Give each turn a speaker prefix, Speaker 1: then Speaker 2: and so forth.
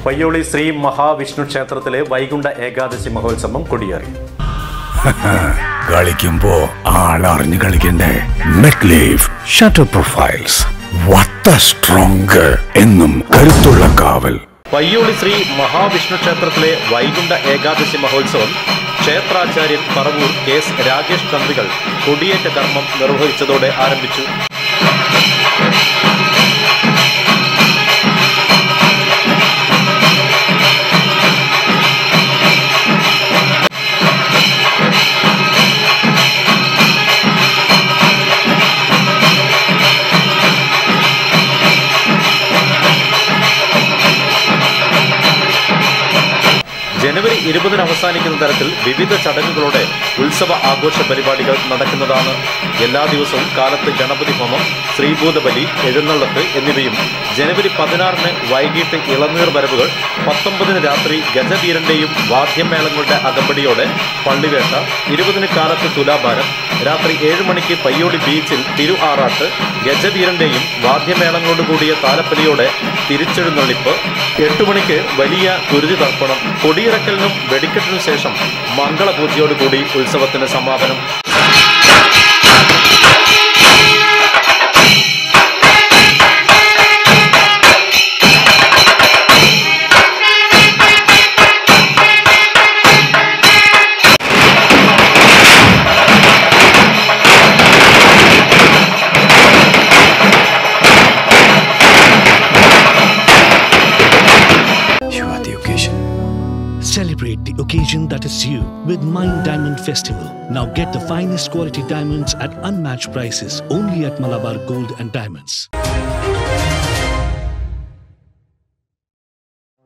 Speaker 1: പയ്യോളി ശ്രീ മഹാവിഷ്ണു ക്ഷേത്രത്തിലെ വൈകുണ്ഠ ഏകാദശി മഹോത്സവം കൊടിയേറി
Speaker 2: കളിക്കുമ്പോ ആളറിഞ്ഞ് കളിക്കണ്ടേ മെറ്റ് ലീഫ് ഷട്ടർ പ്രൊഫൈൽസ് വട്ട സ്ട്രോങ് എന്നും കരുത്തുള്ള കാവൽ
Speaker 1: പയ്യോളി ശ്രീ മഹാവിഷ്ണു ക്ഷേത്രത്തിലെ വൈകുണ്ഠ ഏകാദശി മഹോത്സവം ക്ഷേത്രാചാര്യൻ പറവൂർ കെ എസ് രാകേഷ് തന്ത്രികൾ കൊടിയേറ്റ കർമ്മം നിർവഹിച്ചതോടെ ആരംഭിച്ചു ജനുവരി ഇരുപതിന് അവസാനിക്കുന്ന തരത്തിൽ വിവിധ ചടങ്ങുകളോടെ ഉത്സവ ആഘോഷ പരിപാടികൾ നടക്കുന്നതാണ് എല്ലാ ദിവസവും കാലത്ത് ഗണപതി ഹോമം ശ്രീഭൂതബലി എഴുന്നള്ളത്ത് എന്നിവയും ജനുവരി പതിനാറിന് വൈകിട്ട് ഇളനീർ വരവുകൾ പത്തൊമ്പതിന് രാത്രി ഗജവീരന്റെയും വാദ്യമേളങ്ങളുടെ അകമ്പടിയോടെ പള്ളിവേട്ട ഇരുപതിന് കാലത്ത് തുലാഭാരം രാത്രി ഏഴ് മണിക്ക് പയ്യോളി ബീച്ചിൽ തിരു ആറാട്ട് ഗജവീരന്റെയും വാദ്യമേളങ്ങളോട് കൂടിയ താലപ്പലിയോടെ തിരിച്ചെഴുന്നള്ളിപ്പ് എട്ട് മണിക്ക് വലിയ കുരുതി തർപ്പണം കൊടിയിറക്കലിനും വെടിക്കെട്ടിനും ശേഷം മംഗളപൂജയോടുകൂടി ഉത്സവത്തിന് സമാപനം
Speaker 2: You are the occasion.
Speaker 3: Celebrate the occasion that is you with Mind Diamond Festival. Now get the finest quality diamonds at unmatched prices only at Malabar Gold and Diamonds.